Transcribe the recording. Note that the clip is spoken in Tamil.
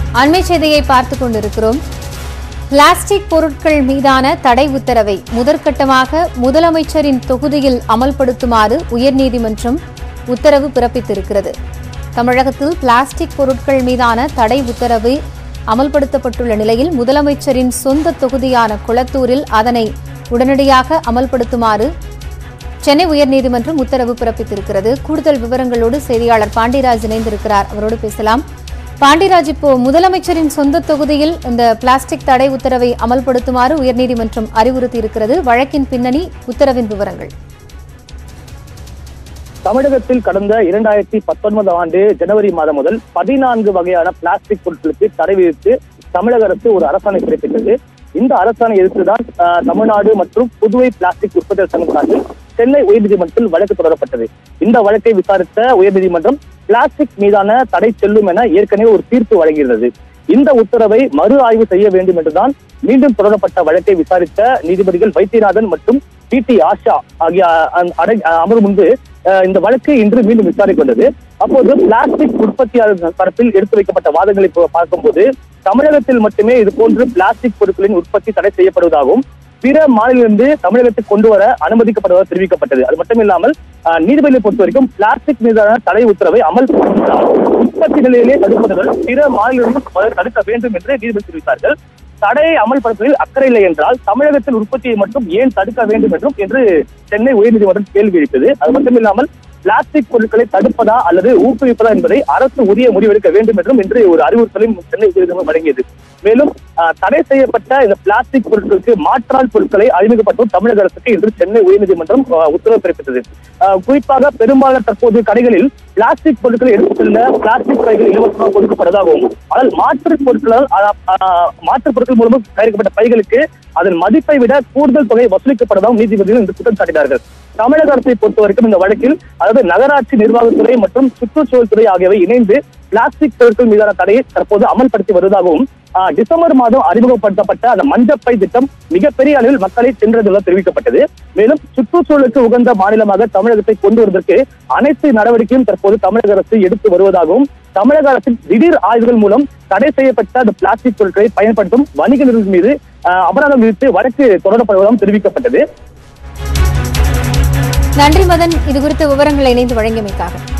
அண்மை செய்தியை பார்த்துக் கொண்டிருக்கிறோம் பிளாஸ்டிக் பொருட்கள் மீதான தடை உத்தரவை முதற்கட்டமாக முதலமைச்சரின் தொகுதியில் அமல்படுத்துமாறு உயர்நீதிமன்றம் உத்தரவு பிறப்பித்திருக்கிறது தமிழகத்தில் பிளாஸ்டிக் பொருட்கள் மீதான தடை உத்தரவு அமல்படுத்தப்பட்டுள்ள நிலையில் முதலமைச்சரின் சொந்த தொகுதியான குளத்தூரில் அதனை உடனடியாக அமல்படுத்துமாறு சென்னை உயர்நீதிமன்றம் உத்தரவு பிறப்பித்திருக்கிறது கூடுதல் விவரங்களோடு செய்தியாளர் பாண்டியராஜ் இணைந்திருக்கிறார் அவரோடு பேசலாம் பாண்டியராஜ் இப்போ முதலமைச்சரின் சொந்த தொகுதியில் இந்த பிளாஸ்டிக் தடை உத்தரவை அமல்படுத்துமாறு உயர்நீதிமன்றம் அறிவுறுத்தியிருக்கிறது வழக்கின் பின்னணி உத்தரவின் விவரங்கள் தமிழகத்தில் கடந்த இரண்டாயிரத்தி பத்தொன்பதாம் ஆண்டு ஜனவரி மாதம் முதல் பதினான்கு வகையான பிளாஸ்டிக் பொருட்களுக்கு தடை விதித்து தமிழக அரசு ஒரு அரசாணை பிறப்பித்தது இந்த அரசாணை எதிர்த்துதான் ஆஹ், தமிழ்நாடு மற்றும் புதுவை பிளாஸ்டிக் உற்பத்தியாளர் சங்கம் சார்பில் சென்னை உயர்நீதிமன்றத்தில் வழக்கு தொடரப்பட்டது இந்த வழக்கை விசாரித்த உயர்நீதிமன்றம் பிளாஸ்டிக் மீதான தடை செல்லும் என ஏற்கனவே ஒரு தீர்ப்பு வழங்கியிருந்தது இந்த உத்தரவை மறு ஆய்வு செய்ய வேண்டும் என்றுதான் மீண்டும் தொடரப்பட்ட வழக்கை விசாரித்த நீதிபதிகள் வைத்தியநாதன் மற்றும் பி டி ஆஷா ஆகிய அ- அடை- அமர்வு முன்பு அஹ், இந்த வழக்கு இன்று மீண்டும் விசாரிக்க வந்தது அப்போது பிளாஸ்டிக் உற்பத்தியாளர் தரப்பில் எடுத்து வைக்கப்பட்ட வாதங்களை இப்போ பார்க்கும்போது தமிழகத்தில் மட்டுமே இது போன்று பிளாஸ்டிக் பொருட்களின் உற்பத்தி தடை செய்யப்படுவதாகவும் பிற மாநிலிருந்து தமிழகத்துக்கு கொண்டு வர அனுமதிக்கப்படுவதாக தெரிவிக்கப்பட்டது அது மட்டும் இல்லாமல் அஹ், நீதிபதியை பொறுத்த வரைக்கும் பிளாஸ்டிக் மீதான தடை உத்தரவை அமல்படுத்தால் உற்பத்தி நிலையிலே தடுப்பவர்கள் பிற மாநிலங்களிலும் தடுக்க வேண்டும் என்று நீதிபதி தெரிவித்தார்கள் தடையை அமல்படுத்துவதில் அக்கறை இல்லை என்றால் தமிழகத்தில் உற்பத்தியை மட்டும் ஏன் தடுக்க வேண்டும் என்றும் என்று சென்னை உயர்நீதிமன்றம் கேள்வி எழுப்பியது அது மட்டும் இல்லாமல் பிளாஸ்டிக் பொருட்களை தடுப்பதா அல்லது ஊக்குவிப்பதா என்பதை அரசு உரிய முடிவெடுக்க வேண்டும் என்றும் இன்று ஒரு அறிவுறுத்தலையும் சென்னை உயர்நீதிமன்றம் வழங்கியது மேலும் ஆஹ், தடை செய்யப்பட்ட இந்த பிளாஸ்டிக் பொருட்களுக்கு மாற்றால் பொருட்களை அறிமுகப்படுத்தும் தமிழக அரசுக்கு இன்று சென்னை உயர்நீதிமன்றம் ஆஹ், உத்தரவு பிறப்பித்தது ஆஹ், குறிப்பாக பெரும்பாலான தற்போது கடைகளில் பிளாஸ்டிக் பொருட்களை எடுத்துச் செல்ல பிளாஸ்டிக் பைகள் இலவசமாக கொடுக்கப்படுவதாகவும் ஆனால் மாற்று பொருட்களால் ஆஹ், ஆஹ், மாற்று பொருட்கள் மூலமாக தயாரிக்கப்பட்ட பைகளுக்கு அதன் மதிப்பை விட கூடுதல் தொகை வசூலிக்கப்படுவதாகவும் நீதிபதிகள் இன்று குற்றம் சாட்டினார்கள் தமிழக அரசை பொறுத்த வரைக்கும் இந்த வழக்கில் அதாவது நகராட்சி நிர்வாகத்துறை மற்றும் சுற்றுச்சூழல் துறை ஆகியவை இணைந்து பிளாஸ்டிக் பொருட்கள் மீதான தடையை தற்போது அமல்படுத்தி வருவதாகவும் ஆஹ், டிசம்பர் மாதம் அறிமுகப்படுத்தப்பட்ட அந்த மஞ்சப்பை திட்டம் மிகப்பெரிய அளவில் மக்களை சென்றதாக தெரிவிக்கப்பட்டது மேலும் சுற்றுச்சூழலுக்கு உகந்த மாநிலமாக தமிழகத்தை கொண்டு வருவதற்கு அனைத்து நடவடிக்கையும் தற்போது தமிழக அரசு எடுத்து வருவதாகவும் தமிழக அரசின் திடீர் ஆய்வுகள் மூலம் தடை செய்யப்பட்ட அந்த பிளாஸ்டிக் பொருட்களை பயன்படுத்தும் வணிக நிறுவனம் மீது ஆஹ், அபராதம் விதித்து வழக்கு தொடரப்படுவதாகவும் தெரிவிக்கப்பட்டது நன்றி மதன் இது குறித்த விவரங்களை இணைந்து வழங்கியமைக்காக